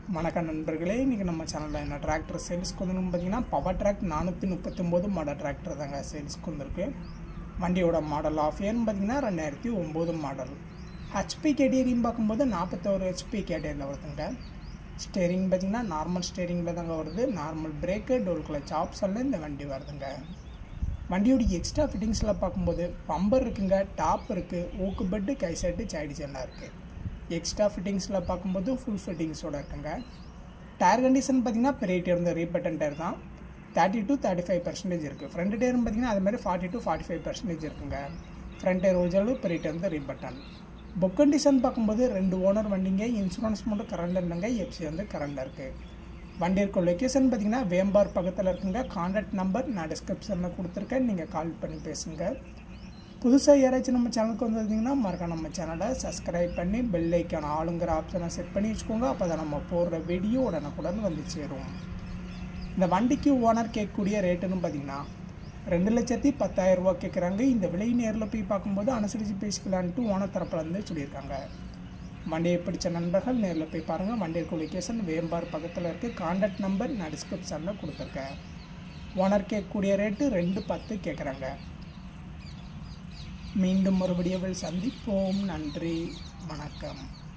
வணக்கம் நண்பர்களே இன்றைக்கி நம்ம சேனலில் என்ன டிராக்டர் சேல்ஸ்க்கு வந்துன்னு பார்த்தீங்கன்னா பவர் ட்ராக் நானூற்றி முப்பத்தொம்போது மாடல் டிராக்டர் தாங்க சேல்ஸ்க்கு வந்திருக்கு வண்டியோட மாடல் ஆஃப் இயர்னு பார்த்தீங்கன்னா ரெண்டாயிரத்தி ஒம்பது மாடல் ஹெச்பி கேட்டகரின்னு பார்க்கும்போது நாற்பத்தோரு ஹெச்பி கேட்டகரியில் வருதுங்க ஸ்டேரிங் பார்த்தீங்கன்னா நார்மல் ஸ்டேரிங்கில் தாங்க வருது நார்மல் பிரேக்கு டோல் கிளச் ஆப்ஷனில் இந்த வண்டி வருதுங்க வண்டியோடைய எக்ஸ்ட்ரா ஃபிட்டிங்ஸில் பார்க்கும்போது பம்பர் இருக்குங்க டாப் இருக்குது ஊக்கு பெட்டு கை செட்டு சைடு ஜெல்லாம் இருக்குது எக்ஸ்ட்ரா ஃபிட்டிங்ஸில் பார்க்கும்போது ஃபுல் ஃபிட்டிங்ஸோட இருக்குங்க டயர் கண்டிஷன் பார்த்தீங்கன்னா பெரிய டயர் இந்த ரீபட்டன் டயர் தான் thirty to thirty five percentage இருக்குது ஃப்ரண்ட் டயரும் பார்த்தீங்கன்னா அது மாதிரி forty to forty five percentage இருக்குங்க ஃப்ரண்ட் டயர் ஒரிஜினல் பெரிய டயர் வந்து ரீபட்டன் புக் கண்டிஷன் பார்க்கும்போது ரெண்டு ஓனர் வண்டிங்க இன்சூரன்ஸ் மட்டும் கரண்ட் இல்லைங்க எஃப்சி வந்து கரண்டில் இருக்குது வண்டி இருக்க லொக்கேஷன் பார்த்தீங்கன்னா வேம்பார் பக்கத்தில் இருக்குங்க கான்டாக்ட் நம்பர் நான் டிஸ்கிரிப்ஷனில் கொடுத்துருக்கேன் நீங்கள் கால் பண்ணி பேசுங்க புதுசாக யாராச்சும் நம்ம சேனலுக்கு வந்திருந்தீங்கன்னா மறக்க நம்ம சேனலை சப்ஸ்கிரைப் பண்ணி பெல் ஐக்கான ஆளுங்கிற ஆப்ஷனை செட் பண்ணி வச்சுக்கோங்க அப்போ தான் நம்ம போடுற வீடியோ உடனுக்குடன் வந்து சேரும் இந்த வண்டிக்கு ஓனர் கேட்கக்கூடிய ரேட்டுன்னு பார்த்தீங்கன்னா ரெண்டு லட்சத்தி பத்தாயிரம் ரூபா கேட்குறாங்க இந்த விலை நேரில் போய் பார்க்கும்போது அனுசரித்து பேசிக்கலான்ட்டு ஓனர் தரப்புலேருந்து சொல்லியிருக்காங்க வண்டியை பிடிச்ச நண்பர்கள் நேரில் போய் பாருங்கள் வண்டி இருக்க லொக்கேஷன் வேம்பார் பக்கத்தில் இருக்குது கான்டாக்ட் நம்பர் நான் டிஸ்கிரிப்ஷனில் கொடுத்துருக்கேன் ஓனர் கேட்கக்கூடிய ரேட்டு ரெண்டு பத்து கேட்குறாங்க மீண்டும் ஒரு வீடியோவில் சந்திப்போம் நன்றி வணக்கம்